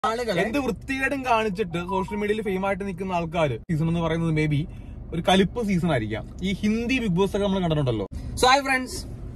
ആളുകളെ എന്ത് വൃത്തികേടും കാണിച്ചിട്ട് സോഷ്യൽ മീഡിയയിൽ ഫെയിം ആയിട്ട് നിൽക്കുന്ന ആൾക്കാർ സീസൺ എന്ന് പറയുന്നത് മേ ബി ഒരു കലിപ്പ് സീസൺ ആയിരിക്കാം ഈ ഹിന്ദി ബിഗ് ബോസ് ഒക്കെ നമ്മൾ കണ്ടിട്ടുണ്ടല്ലോ so hi friends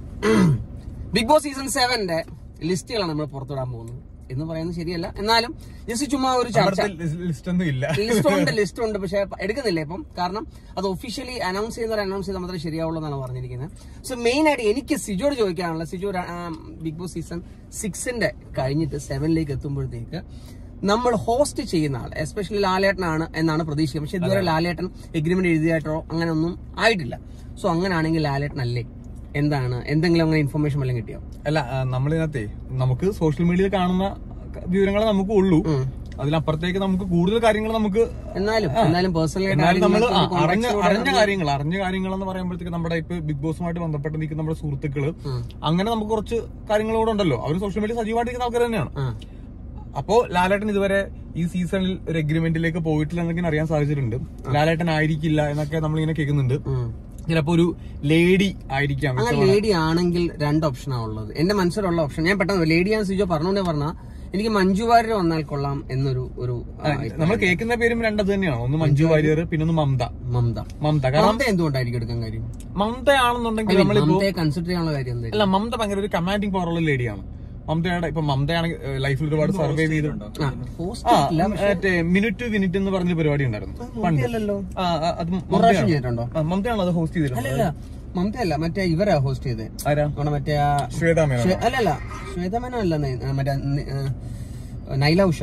big boss season സെവന്റെ ലിസ്റ്റുകളാണ് നമ്മൾ പുറത്തുവിടാൻ പോകുന്നത് എന്ന് പറയുന്നത് ശരിയല്ല എന്നാലും ജസ്റ്റ് ചുമ്മാ ഒരു ചർച്ച ലിസ്റ്റ് ഒന്നും ഇല്ല ലിസ്റ്റ് ഉണ്ട് ലിസ്റ്റ് ഉണ്ട് പക്ഷെ എടുക്കുന്നില്ല ഇപ്പം കാരണം അത് ഒഫീഷ്യലി അനൗൺസ് ചെയ്യുന്നവർ അനൗൺസ് ചെയ്താൽ മാത്രമേ ശരിയാവുള്ളൂ എന്നാണ് പറഞ്ഞിരിക്കുന്നത് സോ മെയിൻ ആയിട്ട് എനിക്ക് സിജോട് ചോദിക്കാനുള്ള സിജോ ബിഗ് ബോസ് സീസൺ സിക്സിന്റെ കഴിഞ്ഞിട്ട് സെവനിലേക്ക് എത്തുമ്പോഴത്തേക്ക് നമ്മൾ ഹോസ്റ്റ് ചെയ്യുന്ന ആൾ എസ്പെഷ്യലി ലാലേട്ടനാണ് എന്നാണ് പ്രതീക്ഷിക്കുന്നത് പക്ഷെ ഇതുവരെ ലാലേട്ടൻ എഗ്രിമെന്റ് എഴുതിയായിട്ടോ അങ്ങനെ ഒന്നും ആയിട്ടില്ല സോ അങ്ങനെയാണെങ്കിൽ ലാലേട്ടൻ അല്ലേ എന്താണ് എന്തെങ്കിലും അങ്ങനെ ഇൻഫർമേഷൻ വല്ലതും കിട്ടിയോ അല്ല ആ, നമ്മളിതിനകത്തെ നമുക്ക് സോഷ്യൽ മീഡിയയിൽ കാണുന്ന വിവരങ്ങൾ നമുക്ക് ഉള്ളൂ അതിനപ്പുറത്തേക്ക് നമുക്ക് കൂടുതൽ കാര്യങ്ങൾ നമുക്ക് എന്നാലും എന്നാലും പേഴ്സണലി എന്നാലും നമ്മൾ അറിഞ്ഞ അറിഞ്ഞ കാര്യങ്ങൾ അറിഞ്ഞ കാര്യങ്ങൾ എന്ന് പറയുമ്പോഴത്തേക്ക് നമ്മുടെ ഇപ്പൊ ബിഗ് ബോസുമായിട്ട് ബന്ധപ്പെട്ട് നിൽക്കുന്ന നമ്മുടെ സുഹൃത്തുക്കള് അങ്ങനെ നമുക്ക് കുറച്ച് കാര്യങ്ങളോട് ഉണ്ടല്ലോ അവർ സോഷ്യൽ മീഡിയ സജീവമായിട്ടിരിക്കുന്ന ആൾക്കാർ തന്നെയാണ് അപ്പോ ലാലേട്ടൻ ഇതുവരെ ഈ സീസണിൽ ഒരു എഗ്രിമെന്റിലേക്ക് പോയിട്ടില്ല എന്നൊക്കെ അറിയാൻ സാധിച്ചിട്ടുണ്ട് ലാലേട്ടൻ ആയിരിക്കില്ല എന്നൊക്കെ നമ്മളിങ്ങനെ കേൾക്കുന്നുണ്ട് ചിലപ്പോ ഒരു ലേഡി ആയിരിക്കാം അങ്ങനെ ലേഡി ആണെങ്കിൽ രണ്ട് ഓപ്ഷനാണ് ഉള്ളത് എന്റെ മനസ്സിലുള്ള ഓപ്ഷൻ ഞാൻ പെട്ടെന്ന് ലേഡിയാണ് സിജോ പറഞ്ഞോണ്ടേ പറഞ്ഞ എനിക്ക് മഞ്ജു വാര്യർ വന്നാൽ കൊള്ളാം എന്നൊരു ഒരു ആ, നമ്മൾ കേൾക്കുന്ന പേരും രണ്ടത് തന്നെയാണ് ഒന്ന് മഞ്ജു വാര്യർ പിന്നെ ഒന്ന് മമത മമത മമത കാരണം മമത എന്തുകൊണ്ടായിരിക്കും എടുക്കാൻ കാര്യം മമതയാണെന്നുണ്ടെങ്കിൽ നമ്മളിപ്പോ മമതയെ കൺസിഡർ ചെയ്യാനുള്ള കാര്യം എന്തായിരിക്കും അല്ല മമത ഭയങ്കര ഒരു കമാൻഡിങ് പവറുള്ള ലേഡിയാണ് മമതയുടെ ഇപ്പൊ മമതയാണെങ്കിൽ ലൈഫിൽ ഒരുപാട് സർവൈവ് ചെയ്തു ആ, host ആ ഇല്ല, മറ്റേ മിനിറ്റ് ടു മിനിറ്റ് എന്ന് പറഞ്ഞ പരിപാടി ഉണ്ടായിരുന്നു പണ്ട് അല്ലല്ലോ ആ, ആ, അത് പ്രാവശ്യം മമതയാണ് ചെയ്തിട്ടുണ്ടോ ആ, മമതയാണോ അത് ഹോസ്റ്റ് ചെയ്തിരുന്നത് അല്ലല്ല മമതയല്ല മറ്റേ ഇവരാ ഹോസ്റ്റ് ചെയ്തത് ആരാ നമ്മുടെ മറ്റേ ആ ശ്വേതാ മേനോൻ ശ്വേ- അല്ലല്ല ശ്വേതമേനോ അല്ല നെ- മറ്റേ നി- ആ, നൈല ഉഷ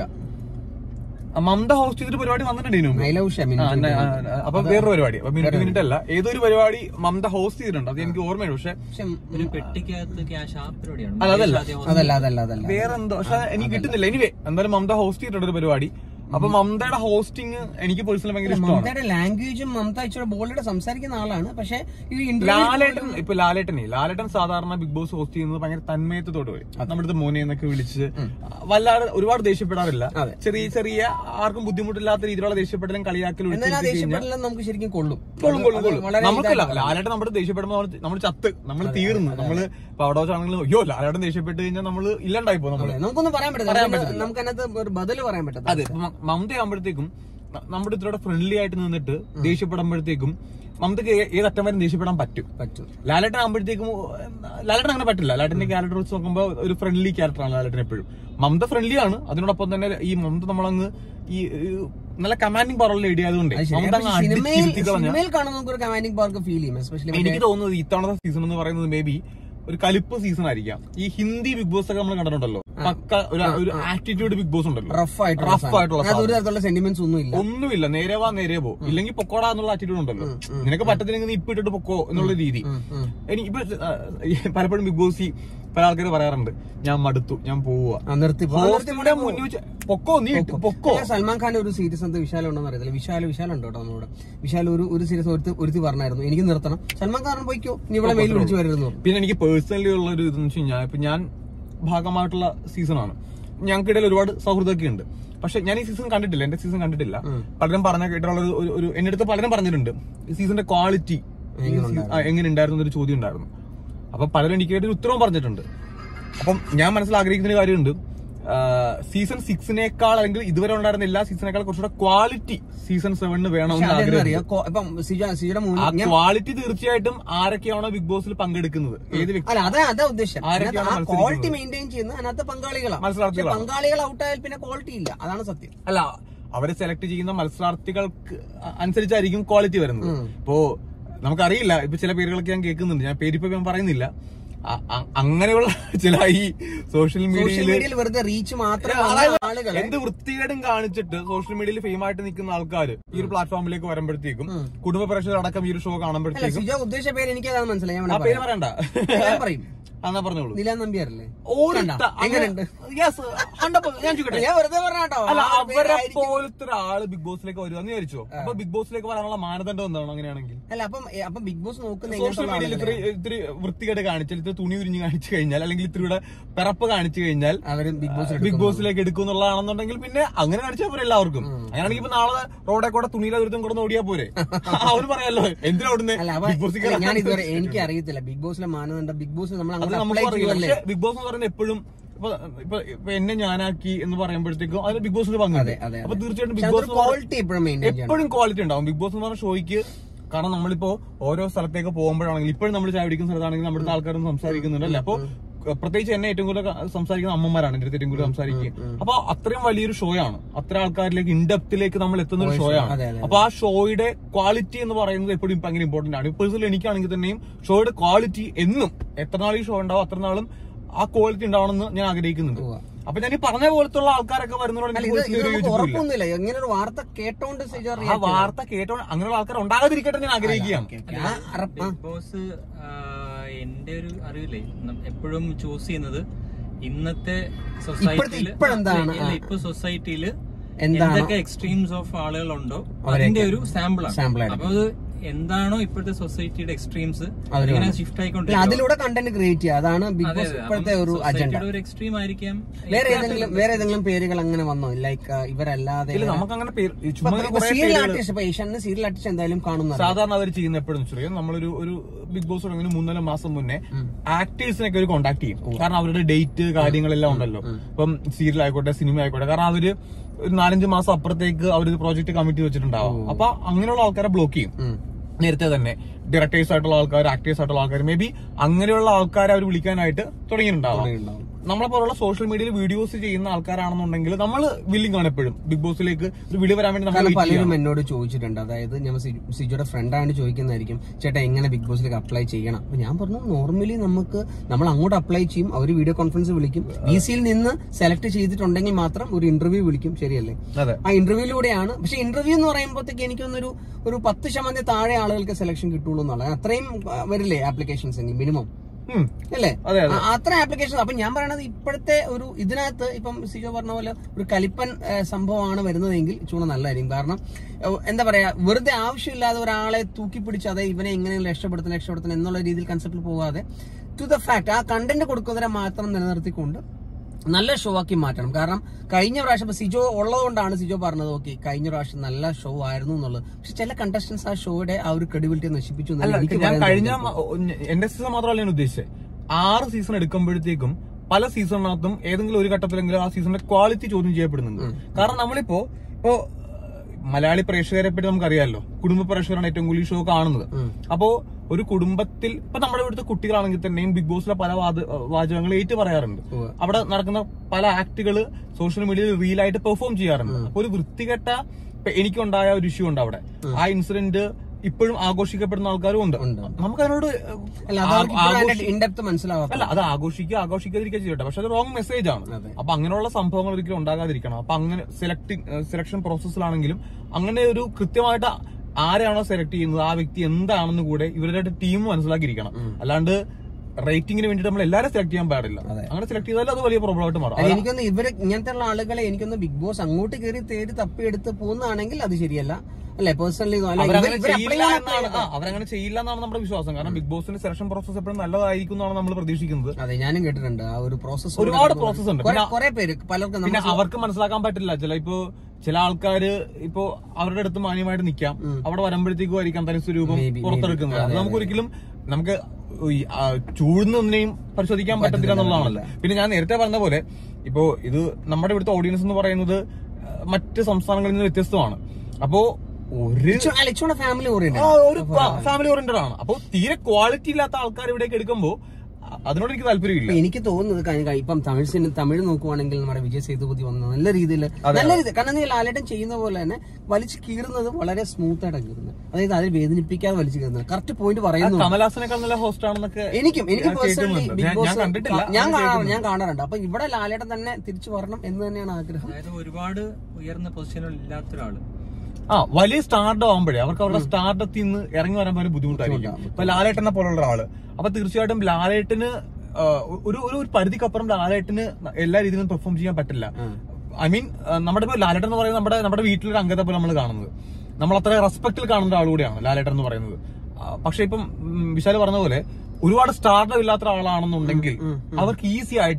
ആ, മമത ഹോസ്റ്റ് ചെയ്തിട്ട് പരിപാടി വന്നിട്ടുണ്ട് ഇതിനു മുമ്പ് നൈല ഉഷ ആ, മിനിറ്റ് ന- ആ, ആ, അപ്പൊ വേറൊരു പരിപാടി അപ്പൊ മിനിറ്റ് മിനിറ്റ് അല്ല ഏതൊരു പരിപാടി മമത ഹോസ്റ്റ് ചെയ്തിട്ടുണ്ട് അത് എനിക്ക് ഓർമ്മയുണ്ട് പക്ഷെ പക്ഷെ ഒരു പെട്ടിക്കകത്ത് ക്യാഷ് ആ പരിപാടിയാണ് അല്ല, അതല്ല. അതല്ല അതല്ല അതല്ല വേറെ എന്തോ പക്ഷെ എനിക്ക് കിട്ടുന്നില്ല എനിവേ എന്തായാലും മമത ഹോസ്റ്റ് ചെയ്തിട്ടുണ്ട് ഒരു പരിപാടി അപ്പൊ മമതയുടെ ഹോസ്റ്റിംഗ് എനിക്ക് പേഴ്സണൽ ഭയങ്കര ഇഷ്ടമാണ് മമതയുടെ ലാംഗ്വേജും മമത ഇച്ചിരി ബോളിയുടെ സംസാരിക്കുന്ന ആളാണ് പക്ഷെ ഈ ഇന്റർവ്യൂ ലാലേട്ടൻ ഇപ്പൊ ലാലേട്ടനെ ലാലേട്ടൻ സാധാരണ ബിഗ് ബോസ് ഹോസ്റ്റ് ചെയ്യുന്നത് ഭയങ്കര തന്മയത്തോട് വരും നമ്മുടെ അടുത്ത് മോനെ എന്നൊക്കെ വിളിച്ച് വല്ലാതെ ഒരുപാട് ദേഷ്യപ്പെടാറില്ല അതെ. ചെറിയ ചെറിയ ആർക്കും ബുദ്ധിമുട്ടില്ലാത്ത രീതിയിലുള്ള ദേഷ്യപ്പെടലും കളിയാക്കലും ഒഴിച്ച് എന്നാൽ ആ നിർത്തി കഴിഞ്ഞാൽ ദേഷ്യപ്പെടലെല്ലാം നമുക്ക് ശരിക്കും കൊള്ളും കൊള്ളും കൊള്ളും അത് കൊള്ളും വളരെ നമുക്കല്ല ഇതായിട്ട് ലാലേട്ടൻ നമ്മുടെ ദേഷ്യപ്പെടുമ്പോൾ നമ്മൾ ചത്ത് നമ്മൾ തീർന്നു നമ്മള് ഇപ്പൊ അവിടെ വെച്ചാണെങ്കിലും അയ്യോ ലാലേട്ടൻ ദേഷ്യപ്പെട്ട് കഴിഞ്ഞാൽ നമ്മള് ഇല്ലാണ്ടായി പോകും നമ്മള് അതെ, നമുക്കൊന്നും പറയാൻ പറ്റില്ല പറയാൻ നമുക്ക് നമുക്ക് അതിനകത്ത് ഒരു ബദല് പറയാൻ പറ്റത്തില്ല അതെ മ- മമത ആകുമ്പോഴത്തേക്കും ന- നമ്മുടെ ഇത്രയുടെ ഫ്രണ്ട്ലി ആയിട്ട് നിന്നിട്ട് ദേഷ്യപ്പെടുമ്പോഴത്തേക്കും മമതക്ക് ഏ- ഏത് അറ്റം വരെ ദേഷ്യപ്പെടാൻ പറ്റും പറ്റും ലാലേട്ടൻ ആകുമ്പോഴത്തേക്കും ലാലേട്ടൻ അങ്ങനെ പറ്റില്ല ലാലേട്ടന്റെ ക്യാരക്ടർ വെച്ച് നോക്കുമ്പോൾ ഒരു ഫ്രണ്ട്ലി ക്യാരക്ടറാണ് ലാലേട്ടൻ എപ്പോഴും മമത ഫ്രണ്ട്ലി ആണ് അതിനോടൊപ്പം തന്നെ ഈ മമത നമ്മളങ്ങ് ഈ ഈ നല്ല കമാൻഡിങ് പവറുള്ള ലേഡി ആയതുകൊണ്ട് അത് ശരിയാ. മമത അങ്ങ് പക്ഷെ സിനിമയിൽ അടിച്ചിരുത്തി കളഞ്ഞ സിനിമയിൽ കാണുമ്പോൾ നമുക്ക് ഒരു കമാൻഡിംഗ് പവർക്ക് ഫീൽ ചെയ്യും എസ്പെഷ്യലി എനിക്ക് തോന്നുന്നത് ഇത്തവണത്തെ സീസൺ എന്ന് പറയുന്നത് മേ ബി ഒരു കലിപ്പ് സീസൺ ആയിരിക്കാം ഈ ഹിന്ദി ബിഗ് ബോസ് ഒക്കെ നമ്മൾ കണ്ടിട്ടുണ്ടല്ലോ പക്ക ഒരു ഒരു ആറ്റിറ്റ്യൂഡ് ബിഗ് ബോസ് ഉണ്ടല്ലോ റഫ് ആയിട്ടുള്ള റഫ് ആയിട്ടുള്ള അതിനകത്ത് ഒരു തരത്തിലുള്ള സെന്റിമെന്റ്സ് ഒന്നും ഇല്ല ഒന്നുമില്ല നേരെ വാ നേരെ പോ ഇല്ലെങ്കിൽ പൊക്കോടാ എന്നുള്ള ആറ്റിറ്റ്യൂഡ് ഉണ്ടല്ലോ നിനക്ക് പറ്റത്തില്ലെങ്കിൽ നീ ഇപ്പൊ ഇട്ടിട്ട് പൊക്കോ എന്നുള്ള രീതി ഉം. എനിക്ക് ഇപ്പൊ ആ, ഈ പലപ്പോഴും ബിഗ് ബോസ് പല ആൾക്കാർ പറയാറുണ്ട് ഞാൻ മടുത്തു ഞാൻ പോവുക ആ, നിർത്തി പോ. ഹോസ്റ്റിന്റെ മുന്നിൽ വെച്ച് പൊക്കോ നീ ഇട്ട് പൊക്കോ അല്ല, സൽമാൻ ഖാന്റെ ഒരു സീരീസ് എന്ത് വിശാലം ഉണ്ടെന്ന് അറിയത്തില്ല വിശാൽ വിശാൽ ഉണ്ട് കേട്ടോ നമ്മുടെ വിശാൽ ഒരു ഒരു സീരീസ് ഒരുത്തി ഒരുത്തി പറഞ്ഞായിരുന്നു എനിക്ക് നിർത്തണം സൽമാൻ ഖാൻ പോയിക്കോ നീ ഇവിടെ മെയിൽ വിളിച്ചു വരുന്നു പിന്നെ എനിക്ക് പേഴ്സണലി ഉള്ള ഒരു ഇതെന്ന് വെച്ച് കഴിഞ്ഞാൽ ഇപ്പൊ ഞാൻ ഭാഗമായിട്ടുള്ള സീസണാണ് ഞങ്ങൾക്കിടയിൽ ഒരുപാട് സൗഹൃദമൊക്കെ ഉണ്ട് പക്ഷെ ഞാൻ ഈ സീസൺ കണ്ടിട്ടില്ല എന്റെ സീസൺ കണ്ടിട്ടില്ല പലരും പറഞ്ഞ കേട്ടിട്ടുള്ള ഒരു- ഒരു ഒരു എന്റെ അടുത്ത് പലരും പറഞ്ഞിട്ടുണ്ട് ഈ സീസണിന്റെ ക്വാളിറ്റി എങ്ങനെ ഉണ്ടായിരുന്നു എന്നൊരു ചോദ്യം ഉണ്ടായിരുന്നു അപ്പൊ പലരും എനിക്ക് ഒരു ഉത്തരവും പറഞ്ഞിട്ടുണ്ട് അപ്പം ഞാൻ മനസ്സിൽ ആഗ്രഹിക്കുന്ന ഒരു കാര്യമുണ്ട് സീസൺ സിക്സിനേക്കാൾ അല്ലെങ്കിൽ ഇതുവരെ ഉണ്ടായിരുന്ന എല്ലാ സീസണേക്കാൾ കുറച്ചുകൂടെ ക്വാളിറ്റി സീസൺ സെവനിന് വേണമെന്ന് ആഗ്രഹം അറിയാം ഇപ്പം സിജ സിജയുടെ ആ മൂന്ന് ഞാൻ ക്വാളിറ്റി തീർച്ചയായിട്ടും ആരൊക്കെയാണോ ബിഗ് ബോസിൽ പങ്കെടുക്കുന്നത് ഏത് വ്യക്തി അല്ല അതാ അതാ ഉദ്ദേശം ആരൊക്കെയാണ് അതിനകത്ത് ആ മത്സരിക്കുന്നത്? ക്വാളിറ്റി മെയിൻറ്റെയിൻ ചെയ്യുന്ന അതിനകത്ത് പങ്കാളികളാണ് പക്ഷെ മത്സരാർത്ഥികളാണ് പങ്കാളികൾ ഔട്ടായാൽ പിന്നെ ക്വാളിറ്റി ഇല്ല അതാണ് സത്യം അല്ല അവരെ സെലക്ട് ചെയ്യുന്ന മത്സരാർത്ഥികൾക്ക് അ- അനുസരിച്ചായിരിക്കും ക്വാളിറ്റി വരുന്നത് ഇപ്പോ നമുക്കറിയില്ല ഇപ്പൊ ചില പേരുകളൊക്കെ ഞാൻ കേൾക്കുന്നുണ്ട് ഞാൻ പേരിപ്പോ ഞാൻ പറയുന്നില്ല അ- അ- അങ്ങനെയുള്ള ചില ഈ സോഷ്യൽ സോഷ്യൽ മീഡിയയിൽ മീഡിയയിൽ വെറുതെ റീച്ച് മാത്രം ആളുകൾ എന്ത് വൃത്തികേടും കാണിച്ചിട്ട് സോഷ്യൽ മീഡിയയിൽ ഫെയിം ആയിട്ട് നിൽക്കുന്ന ആൾക്കാർ ഈ ഒരു പ്ലാറ്റ്ഫോമിലേക്ക് വരുമ്പോഴത്തേക്കും കുടുംബ പ്രേക്ഷകർ അടക്കം ഈ ഒരു ഷോ അല്ല കാണുമ്പോഴത്തേക്കും സിജ ഉദ്ദേശിച്ച പേര് എനിക്ക് അതാണ് മനസ്സിലായി ഞാൻ ആ വേണേ പേര് പറയാം. പറയണ്ട ഞാൻ പറയും എന്നാ പറഞ്ഞോളൂ നിലാ നമ്പ്യാരല്ലേ ഓടിട്ട കണ്ടോ? എങ്ങനെയുണ്ട് യെസ് ഞാൻ ചോദിക്കട്ടെ ഞാൻ വെറുതെ പറഞ്ഞാട്ടോ അല്ല അവരെ പോലത്തെ ഒരാള് ബിഗ് ബോസിലേക്ക് വരുവാന്ന് വിചാരിച്ചോ അപ്പൊ ബിഗ് ബോസിലേക്ക് വരാനുള്ള മാനദണ്ഡം എന്താണ് അങ്ങനെയാണെങ്കിൽ അല്ല അപ്പം ഏ, അപ്പം ബിഗ് ബോസ് നോക്കുന്ന സോഷ്യൽ എങ്ങനത്തെ മീഡിയയിൽ ഇത്തിരി ഇത്തിരി വൃത്തികേട് കാണിച്ചാൽ ഇത്തിരി തുണി ഉരിഞ്ഞ് കാണിച്ചു കഴിഞ്ഞാൽ അല്ലെങ്കിൽ ഇത്തിരിയുടെ പിറപ്പ് കാണിച്ചു കഴിഞ്ഞാൽ അവര് ബിഗ് ബോസ് ബിഗ് ബോസിലേക്ക് എടുക്കും എന്നുള്ളതാണെന്നുണ്ടെങ്കിൽ പിന്നെ അങ്ങനെ കാണിച്ചാൽ പോരെ എല്ലാവർക്കും അങ്ങനെയാണെങ്കിൽ ഇപ്പൊ നാളെ റോഡെ കൂടെ തുണിയിലെ ദുരിതം കൂടെ ഓടിയാ പോരെ അവര് പറയാലോ എന്തിനാ ഓടുന്നേ അല്ല അപ്പൊ ബിഗ് ബോസിൽ അല്ല, കയറാൻ ഞാൻ ഇതുവരെ എനിക്ക് അറിയത്തില്ല ബിഗ് ബോസിലെ മാനദണ്ഡം ബിഗ് ബോസ് നമ്മൾ അത് അങ്ങോട്ട് നമുക്ക് അപ്ലൈ അറിയില്ല ചെയ്യുമല്ലേ പക്ഷെ ബിഗ് ബോസ് എന്ന് പറയുന്നത് എപ്പോഴും ഇപ്പൊ ഇപ്പൊ ഇപ്പൊ എന്നെ ഞാനാക്കി എന്ന് പറയുമ്പോഴത്തേക്കും അതിന് ബിഗ് ബോസിന് അതെ, പങ്കുണ്ട് അതെ, അപ്പൊ അതെ. തീർച്ചയായിട്ടും പക്ഷെ ബിഗ് അതൊരു ബോസ് ക്വാളിറ്റി എപ്പോഴും മെയിൻറ്റെയിൻ ചെയ്യണം എപ്പോഴും ക്വാളിറ്റി ഉണ്ടാവും ബിഗ് ബോസ് എന്ന് പറഞ്ഞ ഷോയ്ക്ക് കാരണം നമ്മളിപ്പോ ഓരോ സ്ഥലത്തേക്ക് പോകുമ്പോഴാണെങ്കിൽ ഇപ്പോഴും നമ്മൾ ചായ പിടിക്കുന്ന സ്ഥലത്താണെങ്കിൽ നമ്മുടെ ആൾക്കാരൊന്നും സംസാരിക്കുന്നുണ്ടല്ലേ അപ്പൊ പ്രത്യേകിച്ച് എന്നെ ഏറ്റവും കൂടുതൽ ക- സംസാരിക്കുന്ന അമ്മമാരാണ് എന്റെ അടുത്ത് ഏറ്റവും കൂടുതൽ സംസാരിക്കുക അപ്പൊ അത്രയും വലിയൊരു ഷോ ആണ് അത്ര ആൾക്കാരിലേക്ക് ഇൻഡെപ്തിലേക്ക് നമ്മൾ എത്തുന്ന ഒരു ഷോ ആണ് അതെ, അതെ, അപ്പൊ ആ ഷോയുടെ ക്വാളിറ്റി എന്ന് പറയുന്നത് എപ്പോഴും ഇപ്പൊ ഭയങ്കര ഇമ്പോർട്ടന്റ് ആണ് പേഴ്സണലി എനിക്കാണെങ്കിൽ തന്നെയും ഷോയുടെ ക്വാളിറ്റി എന്നും എത്ര നാൾ ഈ ഷോ ഉണ്ടാവും അത്ര നാളും ആ ക്വാളിറ്റി ഉണ്ടാവണമെന്ന് ഞാൻ ആഗ്രഹിക്കുന്നുണ്ട് ഉവ്വ. അപ്പൊ ഞാൻ ഈ പറഞ്ഞ പോലത്തുള്ള ആൾക്കാരൊക്കെ വരുന്നതോട് അല്ല എനിക്ക് ഇത് personally ഇത് ഒരു നമുക്ക് യോജിപ്പില്ല. ഉറപ്പൊന്നുമില്ല ഇങ്ങനെ ഒരു വാർത്ത കേട്ടോണ്ട് സിജോ ആ react ചെയ്തു. വാർത്ത കേട്ടോ അങ്ങനെയുള്ള ആൾക്കാർ ഉണ്ടാകാതിരിക്കട്ടെ ഞാൻ ആഗ്രഹിക്കുകയാണ് ഓക്കേ, ഓക്കേ. ആ, അറപ്പ്- ആ. ബിഗ് ബോസ് ആ, എന്റെ ഒരു അറിവില്ലേ എപ്പോഴും ചൂസ് ചെയ്യുന്നത് ഇന്നത്തെ സൊസൈറ്റിയിൽ ഇപ്പോഴെന്താണ്? ആ. ഇപ്പൊ സൊസൈറ്റിയിൽ എന്താണ്? എന്തൊക്കെ എക്സ്ട്രീംസ് ഓഫ് ആളുകളുണ്ടോ അതിന്റെ ഒരു സാമ്പിൾ Sample ആണ് ആണ്. അപ്പൊ അത് എന്താണോ ഇപ്പോഴത്തെ സൊസൈറ്റിയുടെ എക്സ്ട്രീംസ് അതില് ഇങ്ങനെ വേണം. ഷിഫ്റ്റ് അല്ല, ആയിക്കൊണ്ടിരിക്കും അതിലൂടെ കണ്ടന്റ് ക്രിയേറ്റ് ചെയ്യുക അതാണ് ബിഗ് ബോസ് ഇപ്പോഴത്തെ ഒരു അജണ്ട ഒരു എക്സ്ട്രീം ആയിരിക്കാം വേറെ ഏതെങ്കിലും വേറെ ഏതെങ്കിലും പേരുകൾ അങ്ങനെ വന്നോ ലൈക്ക് ഇവരല്ലാതെ ഇല്ല നമുക്ക് അങ്ങനെ പേര് ഈ ചുമ്മാ ഇങ്ങനെ കുറേ സീരിയൽ പേരുകള് ആർട്ടിസ്റ്റ് ഇപ്പൊ ഏഷ്യാനിന് സീരിയൽ ആർട്ടിസ്റ്റ് എന്തായാലും കാണുന്നത് സാധാരണ അവർ ചെയ്യുന്ന എപ്പോഴും വെച്ചാൽ നമ്മളൊരു ഒരു ബിഗ് ബോസ് തുടങ്ങുന്ന മൂന്നാല് മാസം മുന്നേ ആക്ടേഴ്സിനൊക്കെ ഒരു കോൺടാക്ട് ചെയ്യും കാരണം അവരുടെ ഡേറ്റ് കാര്യങ്ങളെല്ലാം ഉണ്ടല്ലോ ഇപ്പം സീരിയൽ ആയിക്കോട്ടെ സിനിമ ആയിക്കോട്ടെ കാരണം അവര് ഒരു നാലഞ്ച് മാസം അപ്പുറത്തേക്ക് അവർ പ്രോജക്ട് കമ്മിറ്റി വെച്ചിട്ടുണ്ടാവും അപ്പൊ അങ്ങനെയുള്ള ആൾക്കാരെ ബ്ലോക്ക് ചെയ്യും നേരത്തെ തന്നെ ഡയറക്ടേഴ്സ് ആയിട്ടുള്ള ആൾക്കാർ ആക്ടേഴ്സ് ആയിട്ടുള്ള ആൾക്കാർ മേ ബി അങ്ങനെയുള്ള ആൾക്കാരെ അവർ വിളിക്കാനായിട്ട് തുടങ്ങിയിട്ടുണ്ടാവാം നമ്മളെ പോലുള്ള സോഷ്യൽ മീഡിയയിൽ വീഡിയോസ് ചെയ്യുന്ന ആൾക്കാരാണെന്നുണ്ടെങ്കിൽ നമ്മൾ വില്ലിംഗ് ആണ് എപ്പോഴും ബിഗ് ബോസിലേക്ക് ഒരു വിളി വരാൻ വേണ്ടി നമ്മൾ കാരണം wait ചെയ്യണം. പലരും എന്നോട് ചോദിച്ചിട്ടുണ്ട് അതായത് ഞാൻ സി- സിജോയുടെ ഫ്രണ്ട് ആയതുകൊണ്ട് ചോദിക്കുന്നതായിരിക്കും ചേട്ടാ എങ്ങനെ ബിഗ് ബോസിലേക്ക് അപ്ലൈ ചെയ്യണം അപ്പൊ ഞാൻ പറഞ്ഞു നോർമലി നമുക്ക് നമ്മൾ അങ്ങോട്ട് അപ്ലൈ ചെയ്യും അവർ വീഡിയോ കോൺഫറൻസ് വിളിക്കും ബി സിയിൽ നിന്ന് സെലക്ട് ചെയ്തിട്ടുണ്ടെങ്കിൽ മാത്രം ഒരു ഇന്റർവ്യൂ വിളിക്കും ശരിയല്ലേ അതെ ആ ഇന്റർവ്യൂയിലൂടെയാണ് പക്ഷെ ഇന്റർവ്യൂ എന്ന് പറയുമ്പോഴത്തേക്ക് എനിക്കൊന്നൊരു ഒരു പത്ത് ശതമാനത്തിൽ താഴെ ആളുകൾക്ക് സെലക്ഷൻ കിട്ടുള്ളൂ എന്നുള്ളത് അത്രയും ആ, വരില്ലേ ആപ്ലിക്കേഷൻസ് എങ്കിൽ മിനിമം ഉം. അല്ലേ അതെ അതെ ആ, അത്ര ആപ്ലിക്കേഷൻ അപ്പൊ ഞാൻ പറയണത് ഇപ്പോഴത്തെ ഒരു ഇതിനകത്ത് ഇപ്പം സിജോ പറഞ്ഞ പോലെ ഒരു കലിപ്പൻ ഏ, സംഭവമാണ് വരുന്നതെങ്കിൽ ചൂണ നല്ലതായിരിക്കും കാരണം ഏ, എന്താ പറയാ വെറുതെ ആവശ്യമില്ലാതെ ഒരാളെ തൂക്കിപ്പിടിച്ച് അതെ ഇവനെ എങ്ങനെ രക്ഷപ്പെടുത്തണം രക്ഷപ്പെടുത്തണം എന്നുള്ള രീതിയിൽ കൺസെപ്റ്റിൽ പോകാതെ ടു ദ ഫാക്ട് ആ കണ്ടന്റ് കൊടുക്കുന്നവരെ മാത്രം നിലനിർത്തിക്കൊണ്ട് നല്ല ഷോ ആക്കി മാറ്റണം കാരണം കഴിഞ്ഞ പ്രാവശ്യം ഇപ്പൊ സിജോ ഉള്ളതുകൊണ്ടാണ് സിജോ പറഞ്ഞത് ഓക്കെ കഴിഞ്ഞ പ്രാവശ്യം നല്ല ഷോ ആയിരുന്നു എന്നുള്ളത് പക്ഷെ ചില കണ്ടസ്റ്റൻസ് ആ ഷോയുടെ ആ ഒരു ക്രെഡിബിലിറ്റി നശിപ്പിച്ചു എന്നാണ് അല്ല എനിക്ക് ഞാൻ പറയാൻ കഴിഞ്ഞ തോന്നുന്നത്. മ- എന്റെ സീസൺ മാത്രമല്ല ഞാൻ ഉദ്ദേശിച്ചത് ആറ് സീസൺ എടുക്കുമ്പോഴത്തേക്കും പല സീസണിനകത്തും ഏതെങ്കിലും ഒരു ഘട്ടത്തിലെങ്കിലും ആ സീസണിന്റെ ക്വാളിറ്റി ചോദ്യം ചെയ്യപ്പെടുന്നുണ്ട് കാരണം നമ്മളിപ്പോ ഇപ്പോ മലയാളി പ്രേക്ഷകരെ പറ്റി നമുക്കറിയാമല്ലോ കുടുംബ പ്രേക്ഷകരാണ് ഏറ്റവും കൂടുതൽ ഈ ഷോ കാണുന്നത് അപ്പോ ഒരു കുടുംബത്തിൽ ഇപ്പൊ നമ്മുടെ ഇവിടുത്തെ കുട്ടികളാണെങ്കിൽ തന്നെയും ബിഗ് ബോസിലെ പല വാദ- വാചകങ്ങൾ ഏറ്റു പറയാറുണ്ട് ഉവ്വ്. അവിടെ നടക്കുന്ന പല ആക്ടുകൾ സോഷ്യൽ മീഡിയയിൽ റീലായിട്ട് പെർഫോം ചെയ്യാറുണ്ട് അപ്പൊ ഒരു വൃത്തികെട്ട ഇപ്പൊ എനിക്കുണ്ടായ ഒരു ഇഷ്യൂ ഉണ്ട് അവിടെ ആ ഇൻസിഡന്റ് ഇപ്പോഴും ആഘോഷിക്കപ്പെടുന്ന ആൾക്കാരും ഉണ്ട് നമുക്ക് അതിനോട് അല്ല അത് അവർക്ക് ഇപ്പോഴാണ് ഇൻഡെപ്ത് മനസ്സിലാവാത്ത അല്ല അത് ആഘോഷിക്കുക ആഘോഷിക്കാതിരിക്കുക ചെയ്യട്ടെ പക്ഷെ അത് റോങ് മെസ്സേജ് ആണ് അതെ. അപ്പൊ അങ്ങനെയുള്ള സംഭവങ്ങൾ ഒരിക്കലും ഉണ്ടാകാതിരിക്കണം അപ്പൊ അങ്ങനെ സെലക്ടിങ് സെലക്ഷൻ പ്രോസസ്സിലാണെങ്കിലും അങ്ങനെ ഒരു കൃത്യമായിട്ട് ആരെയാണോ സെലക്ട് ചെയ്യുന്നത് ആ വ്യക്തി എന്താണെന്ന് കൂടെ ഇവരുടെ ടീം മനസ്സിലാക്കിയിരിക്കണം അല്ലാണ്ട് റേറ്റിംഗിന് വേണ്ടിയിട്ട് നമ്മൾ എല്ലാവരും സെലക്ട് ചെയ്യാൻ പാടില്ല അതെ. അങ്ങനെ സെലക്ട് ചെയ്താൽ അത് വലിയ പ്രോബ്ലം ആയിട്ട് മാറും അല്ല, എനിക്കൊന്ന് ഇവര് ഇങ്ങനത്തെ ഉള്ള ആളുകളെ എനിക്കൊന്ന് ബിഗ് ബോസ് അങ്ങോട്ട് കയറി തേടി തപ്പിയെടുത്ത് പോകുന്നതാണെങ്കിൽ അത് ശരിയല്ല അല്ലെ പേഴ്സണലി അവരങ്ങനെ ചെയ്യില്ല എന്നാണ് ആ, അവരങ്ങനെ ചെയ്യില്ല എന്നാണ് നമ്മുടെ വിശ്വാസം കാരണം ബിഗ് ബോസിന്റെ സെലക്ഷൻ പ്രോസസ് എപ്പോഴും നല്ലതായിരിക്കും എന്നാണ് നമ്മൾ പ്രതീക്ഷിക്കുന്നത് അതെ ഞാനും കേട്ടിട്ടുണ്ട് ആ ഒരു പ്രോസസ് ഒരുപാട് process ഉണ്ട്. പിന്നെ- കുറെ പേര് പലർക്കും പിന്നെ നമ്മൾ അവർക്ക് മനസ്സിലാക്കാൻ പറ്റില്ല ചില ഇപ്പോ ചില ആൾക്കാര് ഇപ്പോ അവരുടെ അടുത്ത് മാന്യമായിട്ട് നിൽക്കാം അവിടെ വരുമ്പോഴത്തേക്കും ആയിരിക്കാം തനി സ്വരൂപം Maybe, പുറത്തെടുക്കുന്നത് maybe. അത് നമുക്ക് ഒരിക്കലും നമുക്ക് ഈ, ആ, ചൂഴ്ന്നൊന്നിനെയും പരിശോധിക്കാൻ പറ്റത്തില്ല എന്നുള്ളതാണല്ലോ പിന്നെ ഞാൻ നേരത്തെ പറഞ്ഞ പോലെ ഇപ്പോ ഇത് നമ്മുടെ ഇവിടുത്തെ ഓഡിയൻസ് എന്ന് പറയുന്നത് ആ, മറ്റ് സംസ്ഥാനങ്ങളിൽ നിന്ന് വ്യത്യസ്തമാണ് അപ്പോ ഒരു അലച്ചോടെ ഫാമിലി ഓറിയന്റ് ആ, ഒരു ഫാമിലി ഓറിയന്റഡ് ആണ് അപ്പോ തീരെ ക്വാളിറ്റി ഇല്ലാത്ത ആൾക്കാർ ഇവിടേക്ക് എടുക്കുമ്പോ അ- അതിനോട് എനിക്ക് താല്പര്യമില്ല ഇപ്പൊ എനിക്ക് തോന്നുന്നത് കാര്യം കാര്യം ഇപ്പം തമിഴ് സിനിമ തമിഴ് നോക്കുവാണെങ്കിൽ നമ്മുടെ വിജയ് സേതുപതി വന്ന നല്ല രീതിയിൽ നല്ല രീതി കാരണം നീ ലാലേട്ടൻ ചെയ്യുന്ന പോലെ തന്നെ വലിച്ചു കീറുന്നത് വളരെ സ്മൂത്ത് ആയിട്ടാണ് കീറുന്നത് അതായത് അതിൽ വേദനിപ്പിക്കാതെ വലിച്ചു കീറുന്നത് കറക്റ്റ് പോയിന്റ് പറയുന്നു കമലഹാസനേക്കാൾ നല്ല ഹോസ്റ്റ് ആണെന്നൊക്കെ എനിക്കും എനിക്ക് ഞാൻ പേഴ്സണലി കേൾക്കുന്നുണ്ട്. ബിഗ് ഞാൻ- ബോസ് ഞാൻ കണ്ടിട്ടില്ല ഞാൻ ഞാൻ കാണാ- കേൾക്കുന്നുണ്ട്. ഞാൻ കാണാറുണ്ട് അപ്പൊ ഇവിടെ ലാലേട്ടൻ തന്നെ തിരിച്ചു വരണം എന്ന് തന്നെയാണ് ആഗ്രഹം അതായത് ഒരുപാട് ഉയർന്ന പൊസിഷനിൽ ഇല്ലാത്ത ഒരാള് ആ വലിയ സ്റ്റാർഡം ആകുമ്പോഴേ അവർക്ക് അവരുടെ സ്റ്റാർഡത്തിൽ നിന്ന് ഇറങ്ങി വരാൻ പോലും ബുദ്ധിമുട്ടായിരിക്കും ഇപ്പൊ ലാലേട്ടനെ പോലുള്ള ഒരാള് അപ്പൊ തീർച്ചയായിട്ടും ലാലേട്ടന് ആ, ഒരു ഒരു ഒരു പരിധിക്കപ്പുറം ലാലേട്ടന് എല്ലാ രീതിയിലും പെർഫോം ചെയ്യാൻ പറ്റില്ല ഐ മീൻ നമ്മുടെ ഇപ്പൊ ലാലേട്ടൻ എന്ന് പറയുന്നത് നമ്മുടെ നമ്മുടെ വീട്ടിലൊരു അംഗത്തെ പോലെ നമ്മൾ കാണുന്നത് നമ്മൾ അത്ര റെസ്പെക്റ്റിൽ കാണുന്ന ഒരാൾ കൂടിയാണ് ലാലേട്ടൻ എന്ന് പറയുന്നത് ആ, പക്ഷെ ഇപ്പം ഉം, വിശാല് പറഞ്ഞ പോലെ ഒരുപാട് സ്റ്റാർഡം ഇല്ലാത്ത ഒരാളാണെന്നുണ്ടെങ്കിൽ അവർക്ക് ഈസി ആയിട്ട്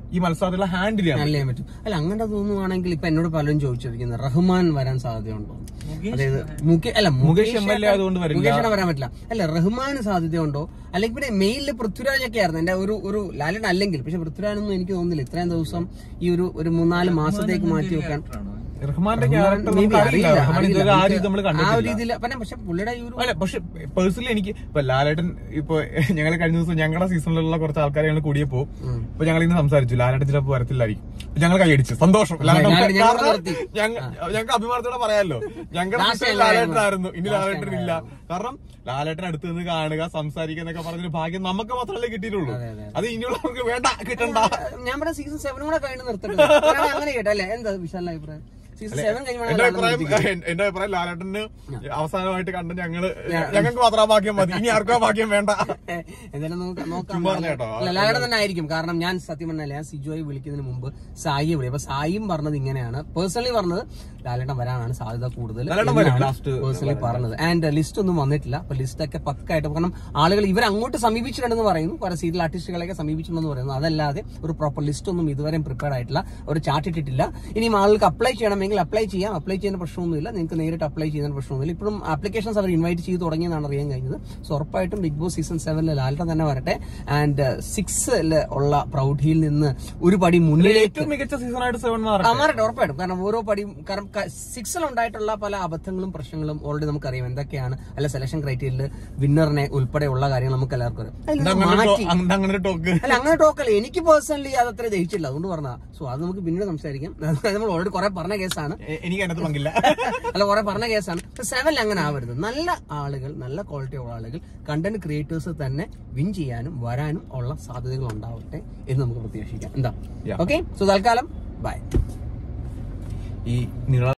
ഈ മത്സരത്തിലെ ഹാൻഡിൽ ചെയ്യാൻ ഹാൻഡിൽ ചെയ്യാൻ പറ്റും അല്ല അങ്ങനെ തോന്നുവാണെങ്കിൽ ഇപ്പൊ എന്നോട് പലരും ചോദിച്ചിരിക്കുന്നത് റഹ്മാൻ വരാൻ സാധ്യതയുണ്ടോ അതായത് മുകേ അല്ല മുകേഷ് എം എൽ എ ആയതുകൊണ്ട് വരില്ല. മുകേഷിനെ വരാൻ പറ്റില്ല അല്ല റഹ്മാന് സാധ്യതയുണ്ടോ അല്ലെങ്കിൽ പിന്നെ മെയിലില് പൃഥ്വിരാജ് ഒക്കെ ആയിരുന്നു എന്റെ ഒരു ഒരു ലാലൻ അല്ലെങ്കിൽ പക്ഷെ പൃഥ്വിരാജൊന്നും എനിക്ക് തോന്നുന്നില്ല ഇത്രയും ദിവസം ഈ ഒരു ഒരു മൂന്നാല് മാസത്തേക്ക് മാറ്റി വെക്കാൻ റഹ്മാന്റെ റഹ്മാൻ ക്യാരക്ടർ maybe നമുക്ക് അറിയില്ല അറിയില്ല, റഹ്മാൻ അറിയില്ല. ഇതുവരെ ആ നമുക്ക് രീതി നമ്മൾ ആ ഒരു കണ്ടിട്ടില്ല രീതിയിൽ പിന്നെ പക്ഷെ പുള്ളിയുടെ ഈ ഒരു അല്ല പക്ഷെ പേഴ്സണലി എനിക്ക് ഇപ്പൊ ലാലേട്ടൻ ഇപ്പൊ ഞങ്ങൾ കഴിഞ്ഞ ദിവസം ഞങ്ങളുടെ സീസണിലുള്ള കുറച്ച് ആൾക്കാരെ ഞങ്ങൾ കൂടിയപ്പോ ഉം. ഇപ്പൊ ഞങ്ങൾ ഇന്ന് സംസാരിച്ചു ലാലേട്ടൻ ചിലപ്പോ വരത്തില്ലായിരിക്കും അപ്പൊ ഞങ്ങൾ കൈയടിച്ചു സന്തോഷം ലാലേട്ടൻ ഞങ്ങൾ- ഞങ്ങൾ കാരണം നിർത്തി. ഞങ്ങ- ഞങ്ങൾക്ക് അഭിമാനത്തോടെ പറയാമല്ലോ ഞങ്ങളുടെ Last സീസണിൽ time ലാലേട്ടൻ ആയിരുന്നു ഇനി Last ലാലേട്ടൻ time ഇല്ല കാരണം ലാലേട്ടൻ അടുത്ത് നിന്ന് കാണുക സംസാരിക്കുക എന്നൊക്കെ പറഞ്ഞൊരു ഭാഗ്യം നമുക്ക് മാത്രമല്ലേ കിട്ടിയിട്ടുള്ളൂ അതെ, അതെ. അത് ഇനിയുള്ളവർക്ക് വേണ്ട കിട്ടണ്ട ഞാൻ പറഞ്ഞ സീസൺ സെവനും കൂടെ കഴിഞ്ഞ് നിർത്തിട്ടുണ്ട് ഒരാൾ അങ്ങനെ കേട്ടല്ലേ എന്താ വിശാലിന്റെ അഭിപ്രായം സീസൺ സെവൻ എന്റെ അഭിപ്രായം കഴിഞ്ഞ എന്റെ അഭിപ്രായം ലാലേട്ടന് അവസാനമായിട്ട് കണ്ട് ഞങ്ങള് ഞങ്ങൾക്ക് മാത്രം ആ ഭാഗ്യം മതി ഇനി ആർക്കും ആ ഭാഗ്യം വേണ്ട എന്തായാലും നമുക്ക് നോക്കാം ചുമ്മാ പറഞ്ഞ കേട്ടോ. അല്ല, ലാലേട്ടൻ തന്നെ ആയിരിക്കും കാരണം ഞാൻ സത്യം പറഞ്ഞാൽ ഞാൻ സിജോയെ വിളിക്കുന്നതിന് മുമ്പ് സായിയെ വിളി അപ്പൊ സായിയും പറഞ്ഞത് ഇങ്ങനെയാണ് പേഴ്സണലി പറഞ്ഞത് ലാലേട്ടൻ വരാനാണ് സാധ്യത കൂടുതൽ ലാലേട്ടൻ വരും, last പേഴ്സണലി പറഞ്ഞത് ആൻഡ് ലിസ്റ്റ് ഒന്നും വന്നിട്ടില്ല അപ്പൊ ലിസ്റ്റ് ഒക്കെ പക്കായിട്ട് കാരണം ആളുകൾ ഇവർ അങ്ങോട്ട് സമീപിച്ചിട്ടുണ്ടെന്ന് പറയുന്നു പല സീരിയൽ ആർട്ടിസ്റ്റുകളെയൊക്കെ സമീപിച്ചിട്ടുണ്ടെന്ന് പറയുന്നു അതല്ലാതെ ഒരു പ്രോപ്പർ ലിസ്റ്റ് ഒന്നും ഇതുവരെയും പ്രിപ്പയർ ആയിട്ടില്ല ഒരു ചാർട്ട് ഇട്ടിട്ടില്ല ഇനിയും ആളുകൾക്ക് അപ്ലൈ ചെയ്യണമെങ്കിൽ അപ്ലൈ ചെയ്യാം അപ്ലൈ ചെയ്യുന്ന പ്രശ്നമൊന്നുമില്ല നിങ്ങൾക്ക് നേരിട്ട് അപ്ലൈ ചെയ്യുന്ന പ്രശ്നമൊന്നുമില്ല ഇപ്പോഴും ആപ്ലിക്കേഷൻസ് അവർ ഇൻവൈറ്റ് ചെയ്ത് തുടങ്ങിയെന്നാണ് അറിയാൻ കഴിഞ്ഞത് സോ ഉറപ്പായിട്ടും ബിഗ് ബോസ് സീസൺ സെവനിൽ ലാലിട്ടൻ തന്നെ വരട്ടെ ആൻഡ് സിക്സിൽ ഉള്ള പ്രൗഢിയിൽ നിന്ന് ഒരു പടി മുന്നിലേക്ക് ഏറ്റവും മികച്ച സീസൺ ആയിട്ട് സെവൻ ആ, മാർക്ക് മാറട്ടെ ഉറപ്പായിട്ടും കാരണം ഓരോ പടിയും കാരണം സിക്സിൽ ഉണ്ടായിട്ടുള്ള പല അബദ്ധങ്ങളും പ്രശ്നങ്ങളും ഓൾറെഡി നമുക്കറിയാം എന്തൊക്കെയാണ് അല്ല സെലക്ഷൻ ക്രൈറ്റീരിയയിൽ വിന്നറിനെ ഉൾപ്പെടെയുള്ള കാര്യങ്ങൾ നമുക്ക് എല്ലാവർക്കും അറിയാം അതിൽ നിന്ന് മാറ്റി അങ്ങനെ ഒരു ടോക്ക് അല്ല അങ്ങനെ ടോക്കല്ല എനിക്ക് പേഴ്സണലി അത് അത്ര ദഹിച്ചില്ല അതുകൊണ്ട് പറഞ്ഞ സോ അത് നമുക്ക് പിന്നീട് സംസാരിക്കാം അത് നമ്മൾ ഓൾറെഡി കുറെ പറഞ്ഞ കേസാണ് എ- എനിക്ക് അതിനകത്ത് പങ്കില്ല അല്ല കുറെ പറഞ്ഞ കേസാണ് സെവനിൽ അങ്ങനെ ആവരുത് നല്ല ആളുകൾ നല്ല ക്വാളിറ്റി ഉള്ള ആളുകൾ കണ്ടന്റ് ക്രിയേറ്റേഴ്സ് തന്നെ വിൻ ചെയ്യാനും വരാനും ഉള്ള സാധ്യതകൾ ഉണ്ടാവട്ടെ എന്ന് നമുക്ക് പ്രത്യാശിക്കാം എന്താ Yeah. ഓക്കെ സോ തൽക്കാലം ബൈ ഈ നീള